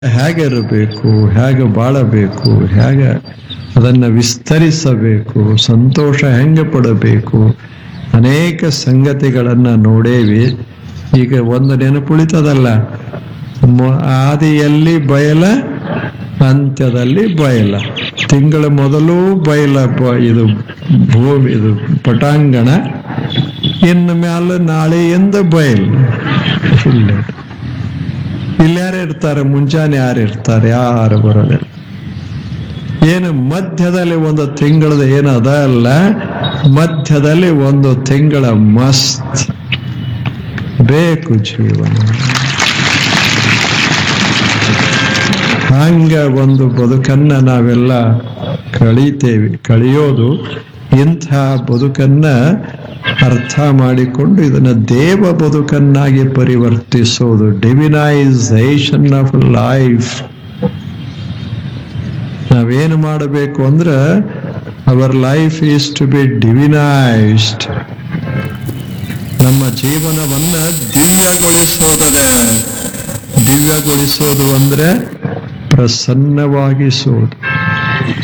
ಹೇಗಿರಬೇಕು ಹೇಗೆ ಬಾಳಬೇಕು ಹೇಗೆ ಅದನ್ನು ವಿಸ್ತರಿಸಬೇಕು ಸಂತೋಷ ಹೆಂಗೆ ಪಡಬೇಕು ಅನೇಕ ಸಂಗತಿಗಳನ್ನು ನೋಡೇವಿ ಈಗ ಒಂದು ನೆನಪುಳಿತದಲ್ಲ ಮೊ- ಆದಿಯಲ್ಲಿ ಬಯಲ ಅಂತ್ಯದಲ್ಲಿ ಬಯಲ ತಿಂಗಳ ಮೊದಲು ಬಯಲ ಬ- ಇದು ಭೂಮಿ ಇದು ಪಟಾಂಗಣ ಇನ್ನು ಮ್ಯಾಲ ನಾಳೆಯಿಂದ ಬಯಲು ಇಲ್ಲ ಇಲ್ಲಿ ಯಾರು ಇರ್ತಾರೆ ಮುಂಜಾನೆ ಯಾರು ಇರ್ತಾರೆ ಯಾರು ಬರೋದಿಲ್ಲ ಏನು ಮಧ್ಯದಲ್ಲಿ ಒಂದು ತಿಂಗಳದ ಏನು ಅದ ಅಲ್ಲ ಮಧ್ಯದಲ್ಲಿ ಒಂದು ತಿಂಗಳ ಮಸ್ತ್ ಬೇಕು ಜೀವನ ಹಂಗ ಒಂದು ಬದುಕನ್ನ ನಾವೆಲ್ಲ ಕಳೀತೇವೆ ಕಳಿಯೋದು ಇಂಥ ಬದುಕನ್ನ ಅರ್ಥ ಮಾಡಿಕೊಂಡು ಇದನ್ನ ದೇವ ಬದುಕನ್ನಾಗಿ ಪರಿವರ್ತಿಸೋದು ಡಿವಿನೈಸೇಷನ್ ಆಫ್ ಲೈಫ್ ನಾವೇನು ಮಾಡಬೇಕು ಅಂದ್ರೆ our life is to be divinised ನಮ್ಮ ಜೀವನವನ್ನ ದಿವ್ಯಗೊಳಿಸೋದದೆ ದಿವ್ಯಗೊಳಿಸೋದು ಅಂದ್ರೆ ಪ್ರಸನ್ನವಾಗಿಸೋದು